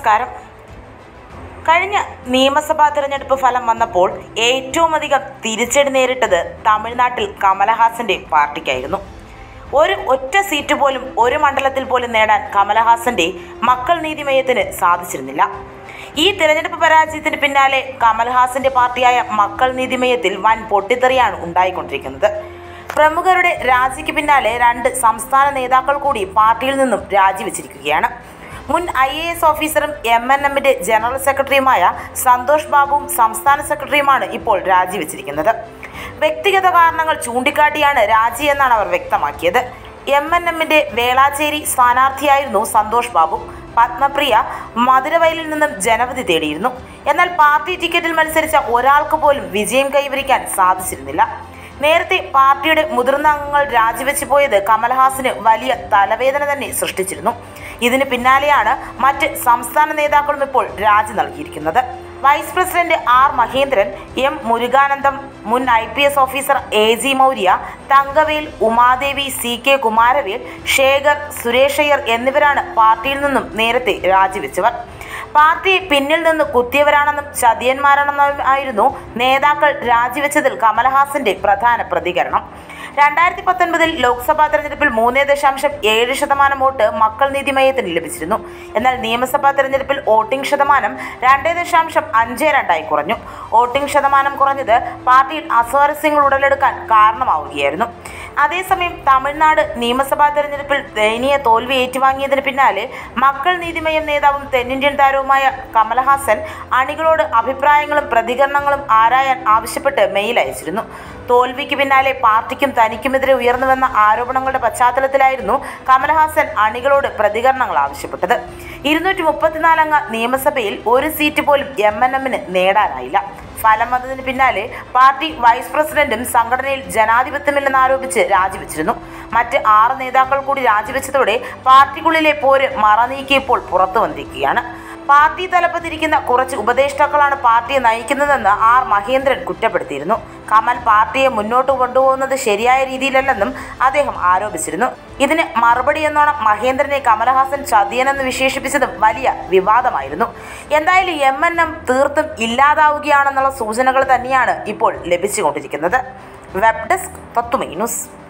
നമസ്കാരം കഴിഞ്ഞ നിയമസഭാ തിരഞ്ഞെടുപ്പ് ഫലം വന്നപ്പോൾ ഏറ്റവും അധികം തിരിച്ചടി നേരിട്ടത് തമിഴ്നാട്ടിൽ കമലഹാസന്റെ പാർട്ടിക്കായിരുന്നു ഒരു ഒറ്റ സീറ്റ് പോലും ഒരു മണ്ഡലത്തിൽ പോലും നേടാൻ കമലഹാസന്റെ മക്കൾ നീതിമയത്തിന് സാധിച്ചിരുന്നില്ല ഈ തിരഞ്ഞെടുപ്പ് പരാജയത്തിന് പിന്നാലെ കമൽഹാസന്റെ പാർട്ടിയായ മക്കൾ നീതിമയത്തിൽ വൻ പൊട്ടിത്തെറിയാണ് ഉണ്ടായിക്കൊണ്ടിരിക്കുന്നത് പ്രമുഖരുടെ രാജിക്ക് പിന്നാലെ രണ്ട് സംസ്ഥാന നേതാക്കൾ കൂടി പാർട്ടിയിൽ നിന്നും രാജിവെച്ചിരിക്കുകയാണ് മുൻ ഐ എ എസ് ഓഫീസറും എം എൻ എമ്മിന്റെ ജനറൽ സെക്രട്ടറിയുമായ സന്തോഷ് ബാബുവും സംസ്ഥാന സെക്രട്ടറിയുമാണ് ഇപ്പോൾ രാജിവെച്ചിരിക്കുന്നത് വ്യക്തിഗത കാരണങ്ങൾ ചൂണ്ടിക്കാട്ടിയാണ് രാജി എന്നാണ് അവർ വ്യക്തമാക്കിയത് എം എൻ എമ്മിന്റെ വേളാച്ചേരി സ്ഥാനാർത്ഥിയായിരുന്നു സന്തോഷ് ബാബു പത്മപ്രിയ മധുരവയലിൽ നിന്നും ജനവിധി തേടിയിരുന്നു എന്നാൽ പാർട്ടി ടിക്കറ്റിൽ മത്സരിച്ച ഒരാൾക്ക് പോലും വിജയം കൈവരിക്കാൻ സാധിച്ചിരുന്നില്ല നേരത്തെ പാർട്ടിയുടെ മുതിർന്ന അംഗങ്ങൾ രാജിവെച്ചു പോയത് കമൽഹാസന് വലിയ തലവേദന തന്നെ സൃഷ്ടിച്ചിരുന്നു ഇതിന് പിന്നാലെയാണ് മറ്റ് സംസ്ഥാന നേതാക്കളും ഇപ്പോൾ രാജി നൽകിയിരിക്കുന്നത് vice president R Mahendran M Murugananthan മുൻ I P S officer A G Maurya Thangavel Umadevi C K Kumaravel Sekhar Suresh Iyer എന്നിവരാണ് പാർട്ടിയിൽ നിന്നും നേരത്തെ രാജിവെച്ചവർ പാർട്ടിയെ പിന്നിൽ നിന്ന് കുത്തിയവരാണെന്നും ചതിയന്മാരാണെന്നും ആയിരുന്നു നേതാക്കൾ രാജിവെച്ചതിൽ കമലഹാസന്റെ പ്രധാന പ്രതികരണം രണ്ടായിരത്തി പത്തൊൻപതിൽ ലോക്സഭാ തെരഞ്ഞെടുപ്പിൽ മൂന്ന് ദശാംശം ഏഴ് ശതമാനം വോട്ട് മക്കൾ നീതിമയത്തിന് ലഭിച്ചിരുന്നു എന്നാൽ നിയമസഭാ തെരഞ്ഞെടുപ്പിൽ വോട്ടിംഗ് ശതമാനം രണ്ട് ദശാംശം അഞ്ച് രണ്ടായി കുറഞ്ഞു വോട്ടിംഗ് ശതമാനം കുറഞ്ഞത് പാർട്ടിയിൽ അസ്വാരസ്യങ്ങൾ ഉടലെടുക്കാൻ കാരണമാവുകയായിരുന്നു അതേസമയം തമിഴ്നാട് നിയമസഭാ തെരഞ്ഞെടുപ്പിൽ ദയനീയ തോൽവി ഏറ്റുവാങ്ങിയതിന് പിന്നാലെ മക്കൾ നീതിമയം നേതാവും തെന്നിന്ത്യൻ താരവുമായ കമലഹാസൻ അണികളോട് അഭിപ്രായങ്ങളും പ്രതികരണങ്ങളും ആരായാൻ ആവശ്യപ്പെട്ട് മെയിൽ അയച്ചിരുന്നു തോൽവിക്ക് പിന്നാലെ പാർട്ടിക്കും തനിക്കുമെതിരെ ഉയർന്നുവന്ന ആരോപണങ്ങളുടെ പശ്ചാത്തലത്തിലായിരുന്നു കമലഹാസൻ അണികളോട് പ്രതികരണങ്ങൾ ആവശ്യപ്പെട്ടത് ഇരുന്നൂറ്റി മുപ്പത്തിനാലംഗ നിയമസഭയിൽ ഒരു സീറ്റ് പോലും എം എൻ എമ്മിന് നേടാനായില്ല ഫലം വന്നതിന് പിന്നാലെ പാർട്ടി വൈസ് പ്രസിഡന്റും സംഘടനയിൽ ജനാധിപത്യമില്ലെന്ന് ആരോപിച്ച് രാജിവെച്ചിരുന്നു മറ്റ് ആറ് നേതാക്കൾ കൂടി രാജിവെച്ചതോടെ പാർട്ടിക്കുള്ളിലെ പോര് മറനീക്കിയപ്പോൾ പുറത്തു വന്നിരിക്കുകയാണ് പാർട്ടി തലപ്പത്തിരിക്കുന്ന കുറച്ച് ഉപദേഷ്ടാക്കളാണ് പാർട്ടിയെ നയിക്കുന്നതെന്ന് ആർ മഹേന്ദ്രൻ കുറ്റപ്പെടുത്തിയിരുന്നു കമൽ പാർട്ടിയെ മുന്നോട്ട് കൊണ്ടുപോകുന്നത് ശരിയായ രീതിയിലല്ലെന്നും അദ്ദേഹം ആരോപിച്ചിരുന്നു ഇതിന് മറുപടി എന്നോണം മഹേന്ദ്രനെ കമലഹാസൻ ചതിയനെന്ന് വിശേഷിപ്പിച്ചതും വലിയ വിവാദമായിരുന്നു എന്തായാലും എം എൻ എം തീർത്തും ഇല്ലാതാവുകയാണെന്നുള്ള സൂചനകൾ തന്നെയാണ് ഇപ്പോൾ ലഭിച്ചുകൊണ്ടിരിക്കുന്നത് വെബ് ഡെസ്ക് തത്തുമൈ ന്യൂസ്